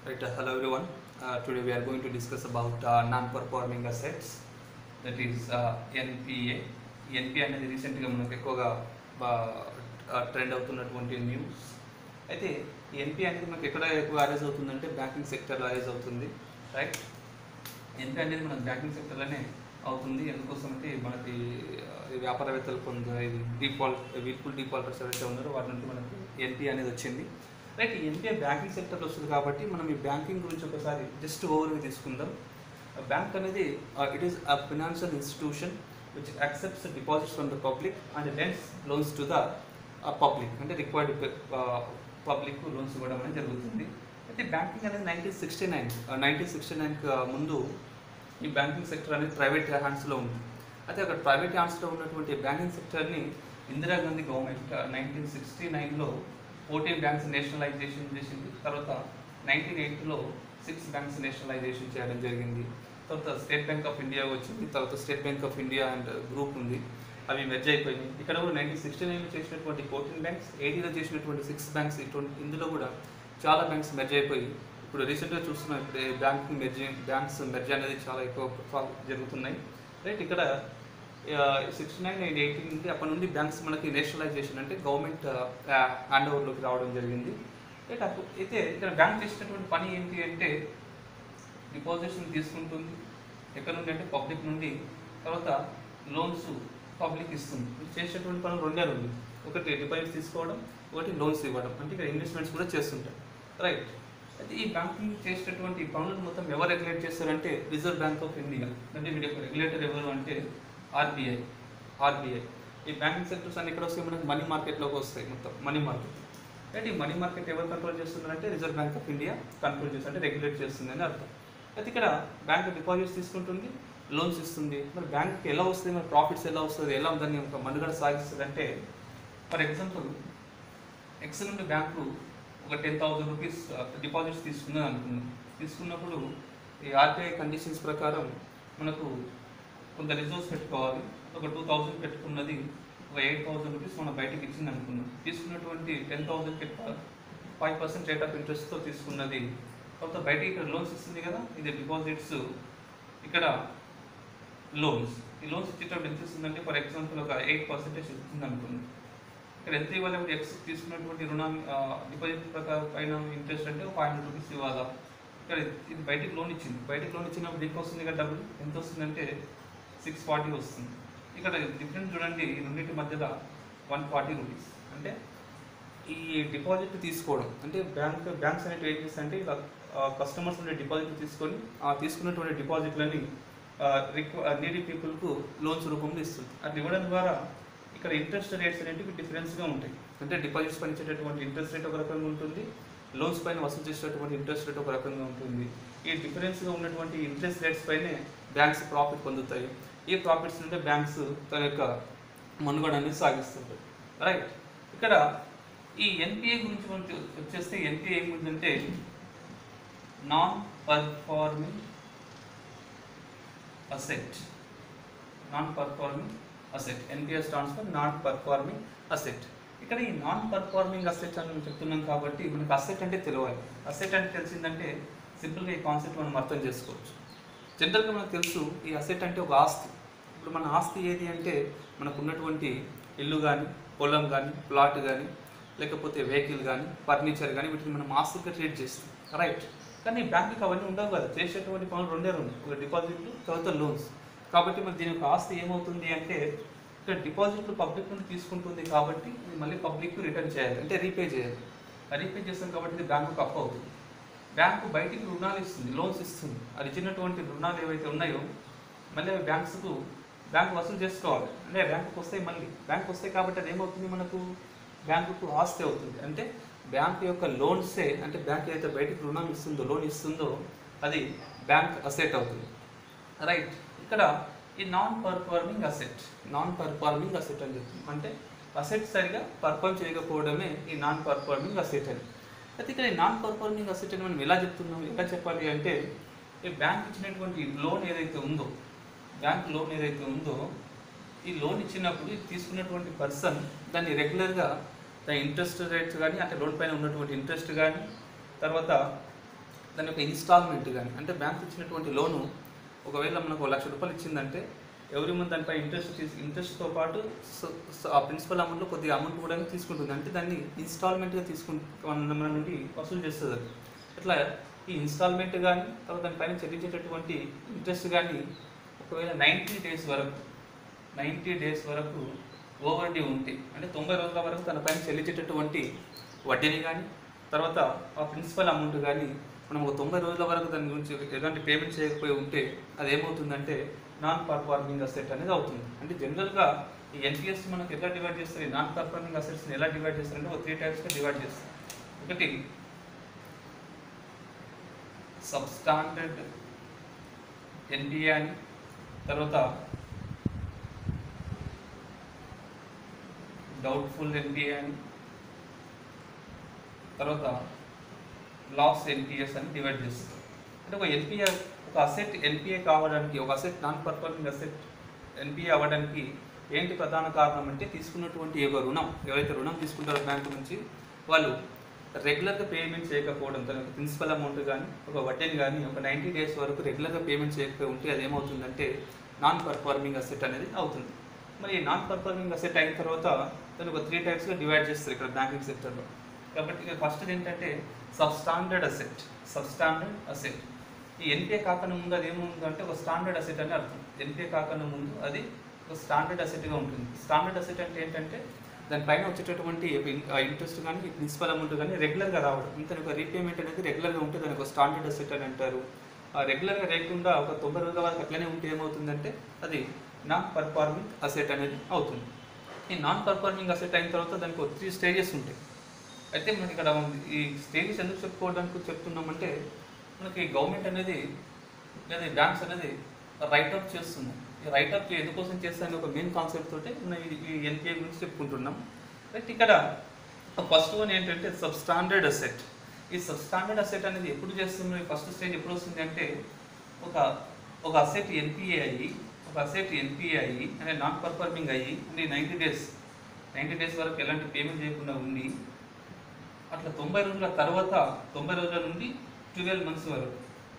Right, uh, hello everyone. Uh, today we are going to discuss about uh, non-performing assets, that is uh, NPA. NPA అనేది రీసెంట్గా మనకు ఎక్కువగా trend అవుతున్నటువంటి news అయితే ఈ NPA అనేది మనకు ఎక్కడ ఎక్కువ అరేజ్ అవుతుందంటే బ్యాంకింగ్ సెక్టర్లో అరేజ్ అవుతుంది రైట్ ఎన్పిఏ అనేది మనకు బ్యాంకింగ్ సెక్టర్లోనే అవుతుంది ఎందుకోసం అంటే మనకి ఆ, ఈ వ్యాపారవేత్తలు కొంత ఇది డిఫాల్ట్ వీర్ఫుల్ డిఫాల్టర్స్ ఎవరైతే ఉన్నారో వాటి నుండి మనకు ఎన్పిఏ అనేది వచ్చింది రైట్ ఈ ఎన్పిఏ బ్యాంకింగ్ సెక్టర్లో వస్తుంది కాబట్టి మనం ఈ బ్యాంకింగ్ గురించి ఒకసారి జస్ట్ ఓవర్వ్యూ తీసుకుందాం బ్యాంక్ అనేది it is a financial institution which accepts deposits from the public and lends loans to the public అంటే రిక్వైర్డ్ పబ్లిక్ లోన్స్ ఇవ్వడం అనేది జరుగుతుంది అయితే బ్యాంకింగ్ అనేది nineteen sixty nine nineteen sixty నైన్కి ముందు ఈ బ్యాంకింగ్ సెక్టర్ అనేది ప్రైవేట్ హ్యాండ్స్లో ఉంది అయితే అక్కడ ప్రైవేట్ హ్యాండ్స్లో ఉన్నటువంటి బ్యాంకింగ్ సెక్టర్ని ఇందిరాగాంధీ గవర్నమెంట్ నైన్టీన్ సిక్స్టీ నైన్లో ఫోర్టీన్ బ్యాంక్స్ నేషనలైజేషన్ చేసింది తర్వాత నైన్టీన్ ఎయిట్లో సిక్స్ బ్యాంక్స్ నేషనలైజేషన్ చేయడం జరిగింది తర్వాత స్టేట్ బ్యాంక్ ఆఫ్ ఇండియా వచ్చింది తర్వాత state bank of India and group ఉంది అవి మెర్జ్ అయిపోయినాయి ఇక్కడ కూడా నైన్టీన్ సిక్స్టీ నైన్లో చేసినటువంటి ఫోర్టీన్ బ్యాంక్స్ ఎయిటీలో చేసినటువంటి సిక్స్ బ్యాంక్స్ ఇటువంటి ఇందులో కూడా చాలా బ్యాంక్స్ మెర్జ్ అయిపోయి ఇప్పుడు రీసెంట్గా చూస్తున్నాం ఇప్పుడు బ్యాంక్ మెర్జ్ బ్యాంక్స్ మెర్జ్ అనేది చాలా ఎక్కువ జరుగుతున్నాయి రైట్ ఇక్కడ సిక్స్టీ నైన్ అండ్ ఎయిటీన్ నుండి అప్పటి నుండి బ్యాంక్స్ మనకి నేషనలైజేషన్ అంటే గవర్నమెంట్ హ్యాండ్ ఓవర్లోకి రావడం జరిగింది రైట్ అప్పుడు అయితే ఇక్కడ బ్యాంక్ చేసినటువంటి పని ఏంటి అంటే డిపాజిట్స్ని తీసుకుంటుంది ఎక్కడ నుండి అంటే పబ్లిక్ నుండి తర్వాత లోన్స్ పబ్లిక్ ఇస్తుంది ఇది చేసేటువంటి పనులు రెండే రెండు ఒకటి డిపాజిట్స్ తీసుకోవడం ఒకటి లోన్స్ ఇవ్వడం అంటే ఇక్కడ ఇన్వెస్ట్మెంట్స్ కూడా చేస్తుంటారు రైట్ అయితే ఈ బ్యాంకింగ్ చేసేటటువంటి పనులను మొత్తం ఎవరు రెగ్యులేట్ చేస్తారంటే రిజర్వ్ బ్యాంక్ ఆఫ్ ఇండియా అంటే వీడి యొక్క రెగ్యులేటర్ ఎవరు అంటే ఆర్బీఐ ఆర్బీఐ ఈ బ్యాంకింగ్ సెక్టర్స్ అన్ని ఎక్కడ వస్తాయి మనకి మనీ మార్కెట్లోకి వస్తాయి మొత్తం మనీ మార్కెట్ అంటే ఈ మనీ మార్కెట్ ఎవరు కంట్రోల్ చేస్తున్నారంటే reserve bank of India control చేస్తుంది అంటే రెగ్యులేట్ చేస్తుంది అని అర్థం అయితే ఇక్కడ బ్యాంక్ డిపాజిట్స్ తీసుకుంటుంది లోన్స్ ఇస్తుంది మరి బ్యాంక్కి ఎలా వస్తుంది మరి ప్రాఫిట్స్ ఎలా వస్తుంది ఎలా దాన్ని ఒక మనుగడ సాగిస్తుంది అంటే ఫర్ ఎగ్జాంపుల్ ఎక్స్ నుండి బ్యాంకు ఒక టెన్ థౌసండ్ రూపీస్ డిపాజిట్స్ తీసుకుందని అనుకుందాం తీసుకున్నప్పుడు ఈ ఆర్బీఐ కండిషన్స్ ప్రకారం మనకు కొంత రిజర్వ్స్ పెట్టుకోవాలి ఒక టూ థౌజండ్ పెట్టుకున్నది ఒక ఎయిట్ థౌసండ్ రూపీస్ మనం బయటకి ఇచ్చింది అనుకుందాం తీసుకున్నటువంటి టెన్ థౌసండ్కి ఫైవ్ పర్సెంట్ రేట్ ఆఫ్ ఇంట్రెస్ట్తో తీసుకున్నది తర్వాత బయటికి ఇక్కడ లోన్స్ ఇస్తుంది కదా ఇది డిపాజిట్స్ ఇక్కడ లోన్స్ ఈ లోన్స్ ఇచ్చేటప్పుడు ఎంత ఇస్తుందంటే ఫర్ ఎగ్జాంపుల్ ఒక ఎయిట్ పర్సెంటేజ్ ఇస్తుంది అనుకుందాం ఇక్కడ ఎంత ఇవ్వాలి ఎక్స్ తీసుకున్నటువంటి రుణం డిపాజిట్ ప్రకారం పైన ఇంట్రెస్ట్ అంటే ఫైవ్ హండ్రెడ్ రూపీస్ ఇవ్వాలా ఇక్కడ ఇది బయటికి లోన్ ఇచ్చింది బయటికి లోన్ ఇచ్చినప్పుడు దీనికి వస్తుంది కదా డబ్బులు ఎంత వస్తుందంటే సిక్స్ ఫార్టీ వస్తుంది ఇక్కడ డిఫరెన్స్ చూడండి ఈ రెండింటి మధ్యలో వన్ ఫార్టీ రూపీస్ అంటే ఈ డిపాజిట్ తీసుకోవడం అంటే బ్యాంక్ బ్యాంక్స్ అనేవి ఏం చేస్తాయి అంటే ఇలా కస్టమర్స్ నుండి డిపాజిట్ తీసుకొని ఆ తీసుకున్నటువంటి డిపాజిట్లని రిక్వ నీడీ పీపుల్కు లోన్స్ రూపంలో ఇస్తుంది అట్లా ఇవ్వడం ద్వారా ఇక్కడ ఇంట్రెస్ట్ రేట్స్ అనేటివి డిఫరెన్స్గా ఉంటాయి అంటే డిపాజిట్స్ పైన ఇచ్చేటటువంటి ఇంట్రెస్ట్ రేట్ ఒక రకంగా ఉంటుంది లోన్స్ పైన వసూలు చేసేటటువంటి ఇంట్రెస్ట్ రేట్ ఒక రకంగా ఉంటుంది ఈ డిఫరెన్స్గా ఉన్నటువంటి ఇంట్రెస్ట్ రేట్స్ పైనే బ్యాంక్స్ ప్రాఫిట్ పొందుతాయి ఈ ప్రాఫిట్స్ నుండి బ్యాంక్స్ తన యొక్క మనుగడ అనేది సాగిస్తుంటాయి రైట్ ఇక్కడ ఈ ఎన్పిఏ గురించి మనం చూ- వచ్చేస్తే ఎన్పిఏ ఏముందంటే non performing asset non performing asset NPA stands for non performing asset ఇక్కడ ఈ నాన్ పర్ఫార్మింగ్ అసెట్ అని మనం చెప్తున్నాం కాబట్టి మనకు అసెట్ అంటే తెలియాలి అసెట్ అంటే తెలిసిందంటే సింపుల్గా ఈ కాన్సెప్ట్ మనం అర్థం చేసుకోవచ్చు జనరల్గా మనకు తెలుసు ఈ అసెట్ అంటే ఒక ఆస్తి ఇప్పుడు మన ఆస్తి ఏది అంటే మనకు ఉన్నటువంటి ఇల్లు కానీ పొలం కానీ ప్లాట్ కానీ లేకపోతే వెహికల్ కానీ ఫర్నిచర్ కానీ వీటిని మనం ఆస్తులుగా ట్రీట్ చేస్తాం రైట్ కానీ బ్యాంకుకి అవన్నీ ఉండవు కదా చేసేటువంటి పనులు రెండే రెండు ఒక డిపాజిట్లు తర్వాత లోన్స్ కాబట్టి మరి దీని యొక్క ఆస్తి ఏమవుతుంది అంటే ఇక్కడ డిపాజిట్లు పబ్లిక్ నుండి తీసుకుంటుంది కాబట్టి ఇది మళ్ళీ పబ్లిక్ రిటర్న్ చేయాలి అంటే రీపే చేయాలి రీపే చేస్తాం కాబట్టి ఇది బ్యాంకుకు అప్పు అవుతుంది బ్యాంకు బయటికి రుణాలు ఇస్తుంది లోన్స్ ఇస్తుంది అది ఇచ్చినటువంటి రుణాలు ఏవైతే ఉన్నాయో మళ్ళీ అవి బ్యాంక్స్కు బ్యాంక్ వసూలు చేసుకోవాలి అంటే బ్యాంకుకి వస్తాయి మళ్ళీ బ్యాంక్ వస్తాయి కాబట్టి అది ఏమవుతుంది మనకు బ్యాంకుకు ఆస్తి అవుతుంది అంటే బ్యాంక్ యొక్క లోన్సే అంటే బ్యాంక్ ఏదైతే బయటికి రుణం ఇస్తుందో లోన్ ఇస్తుందో అది బ్యాంక్ అసెట్ అవుతుంది రైట్ ఇక్కడ ఈ non performing asset non performing asset అని చెప్తుంది అంటే అసెట్ సరిగా పర్ఫార్మ్ చేయకపోవడమే ఈ నాన్ పర్ఫార్మింగ్ అసెట్ అని అయితే ఇక్కడ ఈ నాన్ పర్ఫార్మింగ్ అసెట్ అని మనం ఎలా చెప్తున్నాం ఎలా చెప్పాలి అంటే ఈ బ్యాంక్ ఇచ్చినటువంటి లోన్ ఏదైతే ఉందో బ్యాంక్ లోన్ ఏదైతే ఉందో ఈ లోన్ ఇచ్చినప్పుడు ఇది తీసుకున్నటువంటి పర్సన్ దాన్ని రెగ్యులర్గా దాని ఇంట్రెస్ట్ రేట్స్ కానీ అంటే లోన్ పైన ఉన్నటువంటి ఇంట్రెస్ట్ కానీ తర్వాత దాని యొక్క ఇన్స్టాల్మెంట్ కానీ అంటే బ్యాంక్ ఇచ్చినటువంటి లోను ఒకవేళ మనకు ఒక లక్ష రూపాయలు ఇచ్చిందంటే ఎవరి మంత్ దానిపై ఇంట్రెస్ట్ తీసి ఇంట్రెస్ట్తో పాటు స- స- ఆ ప్రిన్సిపల్ అమౌంట్లో కొద్దిగా అమౌంట్ కూడా తీసుకుంటుంది అంటే దాన్ని ఇన్స్టాల్మెంట్గా తీసుకుంటు మన మన నుండి వసూలు చేస్తుంది అది ఇట్లా ఈ ఇన్స్టాల్మెంట్ కానీ తర్వాత దానిపైన చెల్లించేటటువంటి ఇంట్రెస్ట్ కానీ ఒకవేళ నైంటీ డేస్ వరకు నైంటీ డేస్ వరకు ఓవర్ డ్యూ ఉంటే అంటే తొంభై రోజుల వరకు తన పైన చెల్లించేటటువంటి వడ్డీని కానీ తర్వాత ఆ ప్రిన్సిపల్ అమౌంట్ కానీ మనం ఒక తొంభై రోజుల వరకు దాని గురించి ఎలాంటి పేమెంట్ చేయకపోయి ఉంటే అది ఏమవుతుందంటే నాన్ పర్ఫార్మింగ్ అసెట్ అనేది అవుతుంది అంటే జనరల్గా ఈ ఎన్పిఎస్ మనకు ఎలా డివైడ్ చేస్తారు నాన్ పర్ఫార్మింగ్ అసెట్స్ని ఎలా డివైడ్ చేస్తారంటే ఒక త్రీ టైప్స్గా డివైడ్ చేస్తారు ఒకటి సబ్స్టాండర్డ్ ఎన్పిఏ అని తర్వాత డౌట్ఫుల్ ఎన్పిఏ అని తర్వాత లాస్ ఎన్పిఎస్ అని డివైడ్ చేస్తారు అంటే ఒక ఎన్పిఏ ఒక అసెట్ ఎన్పిఏ కావడానికి ఒక asset non performing asset NPA అవ్వడానికి ఏంటి ప్రధాన కారణం అంటే తీసుకున్నటువంటి ఒక రుణం ఎవరైతే రుణం తీసుకుంటారో బ్యాంకు నుంచి వాళ్ళు రెగ్యులర్గా పేమెంట్ చేయకపోవడం తన ప్రిన్సిపల్ అమౌంట్ కానీ ఒక వడ్డీని కానీ ఒక నైంటీ డేస్ వరకు రెగ్యులర్గా పేమెంట్ చేయకపోయి ఉంటే అది ఏమవుతుందంటే నాన్ పర్ఫార్మింగ్ అసెట్ అనేది అవుతుంది మరి నాన్ పర్ఫార్మింగ్ అసెట్ అయిన తర్వాత దాన్ని ఒక త్రీ టైప్స్గా డివైడ్ చేస్తారు ఇక్కడ బ్యాంకింగ్ సెక్టర్లో కాబట్టి ఇక ఫస్ట్ ఏంటంటే సబ్స్టాండర్డ్ అసెట్ సబ్స్టాండర్డ్ అసెట్ ఈ ఎన్పిఏ కాకుండా ముందు అది ఏముందంటే ఒక స్టాండర్డ్ అసెట్ అని అర్థం ఎన్పిఏ కాకుండా ముందు అది ఒక స్టాండర్డ్ అసెట్గా ఉంటుంది స్టాండర్డ్ అసెట్ అంటే ఏంటంటే దానిపైన వచ్చేటటువంటి ఇంట్రెస్ట్ కానీ ప్రిన్సిపల్ అమౌంట్ కానీ రెగ్యులర్గా రావడం ఇంత ఒక రీపేమెంట్ అనేది రెగ్యులర్గా ఉంటే దానికి ఒక స్టాండర్డ్ అసెట్ అని అంటారు ఆ రెగ్యులర్గా లేకుండా ఒక తొంభై రోజుల వరకు అట్లనే ఉంటే ఏమవుతుందంటే అది నాన్ పర్ఫార్మింగ్ అసెట్ అనేది అవుతుంది ఈ నాన్ పర్ఫార్మింగ్ అసెట్ అయిన తర్వాత దానికి ఒక త్రీ స్టేజెస్ ఉంటాయి అయితే మనకి ఇక్కడ ఈ స్టేజెస్ ఎందుకు చెప్పుకోవడానికి చెప్తున్నామంటే మనకి గవర్నమెంట్ అనేది లేదా బ్యాంక్స్ అనేది రైట్ అప్ చేస్తుంది ఈ రైట్ అప్ ఎందుకోసం చేస్తారని ఒక మెయిన్ కాన్సెప్ట్ తోటి మనం ఈ- ఈ ఎన్పిఏ గురించి చెప్పుకుంటున్నాం రైట్ ఇక్కడ ఫస్ట్ వన్ ఏంటంటే సబ్ స్టాండర్డ్ అసెట్ ఈ సబ్ స్టాండర్డ్ అసెట్ అనేది ఎప్పుడు చేస్తుంది ఫస్ట్ స్టేజ్ ఎప్పుడు వస్తుంది అంటే ఒక ఒక అసెట్ ఎన్పిఏ అయ్యి ఒక అసెట్ ఎన్పిఏ అయ్యి అంటే నాన్ పర్ఫార్మింగ్ అయ్యి అంటే నైంటీ డేస్ నైంటీ డేస్ వరకు ఎలాంటి పేమెంట్ చేయకుండా ఉండి అట్లా తొంభై రోజుల తర్వాత తొంభై రోజుల నుండి ట్వెల్వ్ మంత్స్ వరకు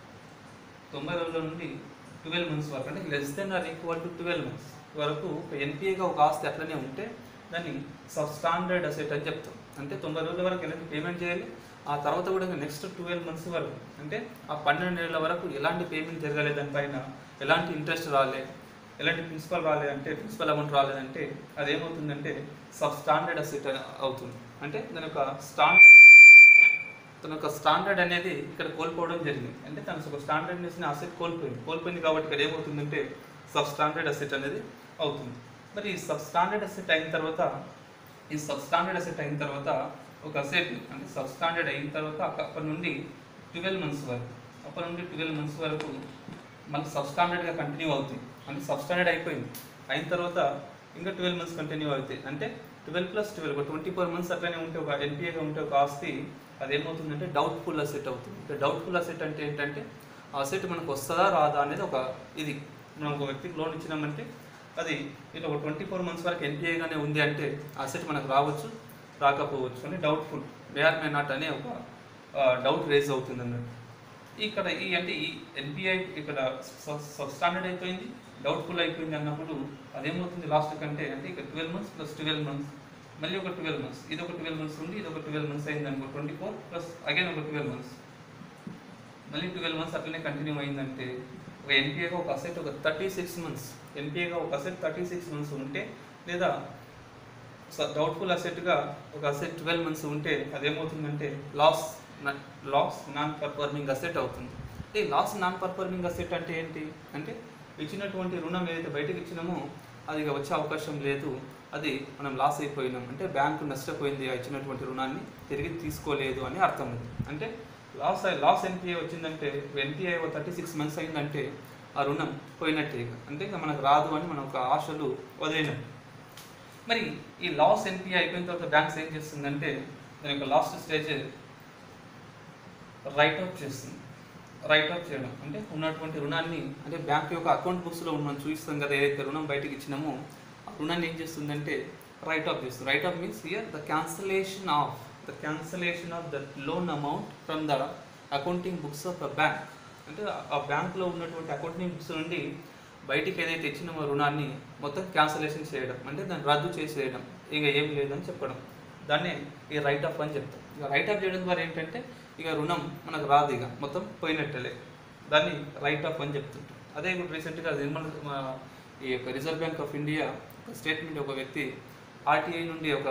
తొంభై రోజుల నుండి ట్వెల్వ్ మంత్స్ వరకు అంటే less than or equal to twelve months వరకు ఒక ఎన్పిఏగా ఒక ఆస్తి అట్లనే ఉంటే దాన్ని సబ్ స్టాండర్డ్ అసెట్ అని చెప్తాం అంటే తొంభై రోజుల వరకు ఎలాంటి పేమెంట్ చేయాలి ఆ తర్వాత కూడా నెక్స్ట్ ట్వెల్వ్ మంత్స్ వరకు అంటే ఆ పన్నెండు నెలల వరకు ఎలాంటి పేమెంట్ జరగలేదు దానిపైన ఎలాంటి ఇంట్రెస్ట్ రాలే ఎలాంటి ప్రిన్సిపల్ రాలే అంటే ప్రిన్సిపల్ అమౌంట్ రాలేదంటే అదేమవుతుందంటే సబ్ స్టాండర్డ్ అసెట్ అవుతుంది అంటే దాని యొక్క స్టాండర్డ్ తన యొక్క స్టాండర్డ్ అనేది ఇక్కడ కోల్పోవడం జరిగింది అంటే తన ఒక స్టాండర్డ్నెస్ని అసెట్ కోల్పోయింది కోల్పోయింది కాబట్టి ఇక్కడ ఏమవుతుందంటే సబ్ స్టాండర్డ్ అసెట్ అనేది అవుతుంది మరి ఈ సబ్ స్టాండర్డ్ అసెట్ అయిన తర్వాత ఈ సబ్ స్టాండర్డ్ అసెట్ అయిన తర్వాత ఒక అసెట్ అంటే సబ్ స్టాండర్డ్ అయిన తర్వాత అక్క- అప్పటి నుండి ట్వెల్వ్ మంత్స్ వరకు అప్పటి నుండి ట్వెల్వ్ మంత్స్ వరకు మళ్ళీ సబ్ స్టాండర్డ్గా కంటిన్యూ అవుతుంది అంటే సబ్ స్టాండర్డ్ అయిపోయింది అయిన తర్వాత ఇంకా ట్వెల్వ్ మంత్స్ కంటిన్యూ అవుతాయి అంటే ట్వెల్వ్ ప్లస్ ట్వెల్వ్ ఒక ట్వంటీ ఫోర్ మంత్స్ అట్లనే ఉంటే ఒక ఎన్పిఏగా ఉంటే ఒక ఆస్తి అదేమవుతుందంటే డౌట్ఫుల్ అసెట్ అవుతుంది అంటే డౌట్ఫుల్ అసెట్ అంటే ఏంటంటే ఆ అసెట్ మనకు వస్తుందా రాదా అనేది ఒక ఇది మనం ఒక వ్యక్తికి లోన్ ఇచ్చినామంటే అది ఇట్లా ఒక ట్వంటీ ఫోర్ మంత్స్ వరకు ఎన్పిఏగానే ఉంది అంటే ఆ అసెట్ మనకు రావచ్చు రాకపోవచ్చు అని డౌట్ఫుల్ మేఆర్ మే నాట్ అనే ఒక డౌట్ రేజ్ అవుతుంది అన్నట్టు ఇక్కడ ఈ అంటే ఈ ఎన్పిఐ ఇక్కడ సబ్ స్టాండర్డ్ అయిపోయింది డౌట్ఫుల్ అయిపోయింది అన్నప్పుడు అదేమవుతుంది లాస్ట్ కంటే అంటే ఇక twelve months plus twelve months మళ్ళీ ఒక ట్వెల్వ్ మంత్స్ ఇది ఒక ట్వెల్వ్ మంత్స్ ఉంది ఇది ఒక ట్వెల్వ్ మంత్స్ అయింది అనుకో ట్వంటీ ఫోర్ ప్లస్ అగైన్ ఒక ట్వెల్వ్ మంత్స్ మళ్ళీ ట్వెల్వ్ మంత్స్ అట్లనే కంటిన్యూ అయిందంటే ఒక ఎన్పిఏగా ఒక అసెట్ ఒక థర్టీ సిక్స్ మంత్స్ ఎన్పిఏగా ఒక అసెట్ థర్టీ సిక్స్ మంత్స్ ఉంటే లేదా డౌట్ఫుల్ అసెట్గా ఒక అసెట్ ట్వెల్వ్ మంత్స్ ఉంటే అదేమవుతుందంటే loss loss non performing asset అవుతుంది ఈ లాస్ నాన్ పర్ఫార్మింగ్ అసెట్ అంటే ఏంటి అంటే ఇచ్చినటువంటి రుణం ఏదైతే బయటకు ఇచ్చినామో అది ఇక వచ్చే అవకాశం లేదు అది మనం లాస్ అయిపోయినాం అంటే బ్యాంకు నష్టపోయింది ఆ ఇచ్చినటువంటి రుణాన్ని తిరిగి తీసుకోలేదు అని అర్థం ఉంది అంటే లాస్ లాస్ ఎన్పిఏ వచ్చిందంటే ఎన్పిఏ థర్టీ సిక్స్ మంత్స్ అయిందంటే ఆ రుణం పోయినట్టే ఇక అంటే ఇక మనకు రాదు అని మనం ఒక ఆశలు వదిలినట్టు మరి ఈ లాస్ ఎన్పిఏ అయిపోయిన తర్వాత బ్యాంక్స్ ఏం చేస్తుందంటే దాని యొక్క లాస్ట్ స్టేజ్ రైట్ అవుట్ చేస్తుంది రైట్ అవుట్ చేయడం అంటే ఉన్నటువంటి రుణాన్ని అంటే బ్యాంక్ యొక్క అకౌంట్ బుక్స్లో మనం చూపిస్తాం కదా ఏదైతే రుణం బయటకు ఇచ్చినామో ఆ రుణాన్ని ఏం చేస్తుందంటే రైట్ ఆఫ్ చేస్తుంది write off means here the cancellation of the cancellation of the loan amount from the accounting books of a bank అంటే ఆ బ్యాంక్లో ఉన్నటువంటి అకౌంటింగ్ బుక్స్ నుండి బయటికి ఏదైతే ఇచ్చిన రుణాన్ని మొత్తం క్యాన్సలేషన్ చేయడం అంటే దాన్ని రద్దు చేసేయడం ఇక ఏం లేదని చెప్పడం దాన్నే ఈ రైట్ ఆఫ్ అని చెప్తాం ఇక రైట్ ఆఫ్ చేయడం ద్వారా ఏంటంటే ఇక రుణం మనకు రాదు ఇక మొత్తం పోయినట్టలే దాన్ని రైట్ ఆఫ్ అని చెప్తుంటాం అదే ఇప్పుడు రీసెంట్గా నిర్మల్ మా ఈ యొక్క రిజర్వ్ బ్యాంక్ ఆఫ్ ఇండియా ఒక స్టేట్మెంట్ ఒక వ్యక్తి ఆర్టీఐ నుండి ఒక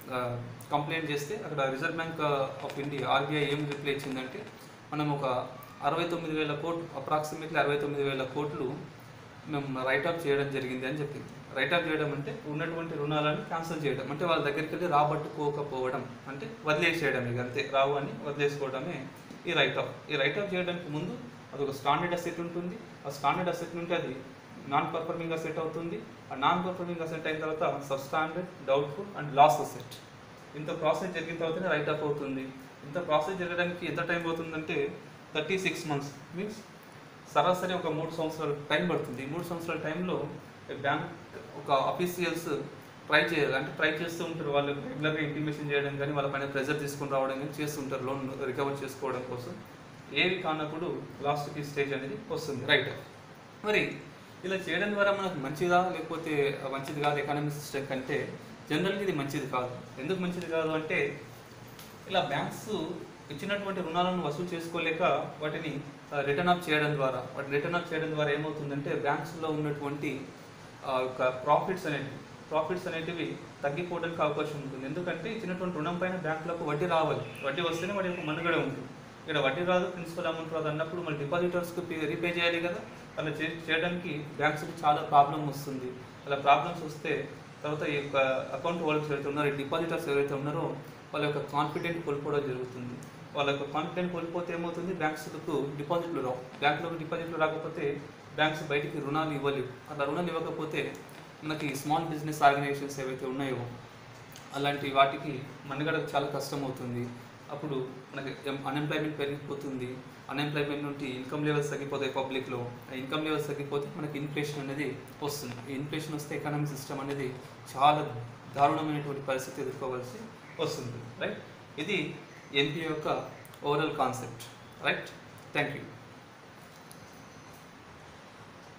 కంప్లైంట్ చేస్తే అక్కడ reserve bank of India RBI ఏం రిప్లై ఇచ్చిందంటే మనం ఒక అరవై తొమ్మిది వేల కోట్లు అప్రాక్సిమేట్లీ అరవై తొమ్మిది వేల కోట్లు మేము రైట్ ఆఫ్ చేయడం జరిగింది అని చెప్పింది రైట్ ఆఫ్ చేయడం అంటే ఉన్నటువంటి రుణాలను క్యాన్సిల్ చేయడం అంటే వాళ్ళ దగ్గరికి వెళ్ళి రాబట్టుకోకపోవడం అంటే వదిలేసేయడం ఇక అంతే రావు అని వదిలేసుకోవడమే ఈ రైట్ ఆఫ్ ఈ రైట్ ఆఫ్ చేయడానికి ముందు అది ఒక స్టాండర్డ్ అసెట్ ఉంటుంది ఆ స్టాండర్డ్ అసెట్ నుండి అది నాన్ పర్ఫార్మింగ్ అసెట్ అవుతుంది ఆ నాన్ పర్ఫార్మింగ్ అసెట్ అయిన తర్వాత sub standard doubtful and loss asset ఇంత ప్రాసెస్ జరిగిన తర్వాతనే రైట్ ఆఫ్ అవుతుంది ఇంత ప్రాసెస్ జరగడానికి ఎంత టైం అవుతుందంటే థర్టీ సిక్స్ మంత్స్ మీన్స్ సరాసరి ఒక మూడు సంవత్సరాల టైం పడుతుంది ఈ మూడు సంవత్సరాల టైంలో బ్యాంక్ ఒక అఫీషియల్స్ ట్రై చేయాలి అంటే ట్రై చేస్తూ ఉంటారు వాళ్ళు రెగ్యులర్గా ఇంటిమేషన్ చేయడం కానీ వాళ్ళ పైన ప్రెజర్ తీసుకొని రావడం కానీ చేస్తుంటారు లోన్ రికవర్ చేసుకోవడం కోసం ఏవి కానప్పుడు లాస్ట్కి స్టేజ్ అనేది వస్తుంది రైట్ మరి ఇలా చేయడం ద్వారా మనకు మంచిదా లేకపోతే మంచిది కాదు ఎకానమిక్ సిస్టమ్ కంటే జనరల్గా ఇది మంచిది కాదు ఎందుకు మంచిది కాదు అంటే ఇలా బ్యాంక్స్ ఇచ్చినటువంటి రుణాలను వసూలు చేసుకోలేక వాటిని రిటర్న్ ఆఫ్ చేయడం ద్వారా వాటిని రిటర్న్ ఆఫ్ చేయడం ద్వారా ఏమవుతుందంటే బ్యాంక్స్లో ఉన్నటువంటి ఆ, యొక్క ప్రాఫిట్స్ అనేటివి ప్రాఫిట్స్ అనేటివి తగ్గిపోవడానికి అవకాశం ఉంటుంది ఎందుకంటే ఇచ్చినటువంటి రుణం పైన బ్యాంకులకు వడ్డీ రావాలి వడ్డీ వస్తేనే వాటి యొక్క మనుగడ ఉంటుంది ఇక్కడ వడ్డీ రాదు ప్రిన్సిపల్ అమౌంట్ రాదు అన్నప్పుడు మన డిపాజిటర్స్కి రీపే చేయాలి కదా అలా చే చేయడానికి బ్యాంక్స్కి చాలా ప్రాబ్లం వస్తుంది అలా ప్రాబ్లమ్స్ వస్తే తర్వాత ఈ యొక్క అకౌంట్ హోల్డర్స్ ఎవరైతే ఉన్నారో డిపాజిటర్స్ ఎవరైతే ఉన్నారో వాళ్ళ యొక్క కాన్ఫిడెంట్ కోల్పోవడం జరుగుతుంది వాళ్ళ యొక్క కాన్ఫిడెంట్ కోల్పోతే ఏమవుతుంది బ్యాంక్స్లకు డిపాజిట్లు రావు బ్యాంకులకు డిపాజిట్లు రాకపోతే బ్యాంక్స్ బయటికి రుణాలు ఇవ్వలేవు అలా రుణాలు ఇవ్వకపోతే మనకి స్మాల్ బిజినెస్ ఆర్గనైజేషన్స్ ఏవైతే ఉన్నాయో అలాంటి వాటికి మనుగడ చాలా కష్టం అవుతుంది అప్పుడు మనకి అన్ఎంప్లాయ్మెంట్ పెరిగిపోతుంది అన్ఎంప్లాయ్మెంట్ నుండి ఇన్కమ్ లెవెల్స్ తగ్గిపోతాయి పబ్లిక్లో ఆ ఇన్కమ్ లెవెల్స్ తగ్గిపోతే మనకి ఇన్ఫ్లేషన్ అనేది వస్తుంది ఈ ఇన్ఫ్లేషన్ వస్తే ఎకనామిక్ సిస్టమ్ అనేది చాలా దారుణమైనటువంటి పరిస్థితి ఎదుర్కోవాల్సి వస్తుంది రైట్ ఇది ఎన్పి యొక్క overall concept right thank you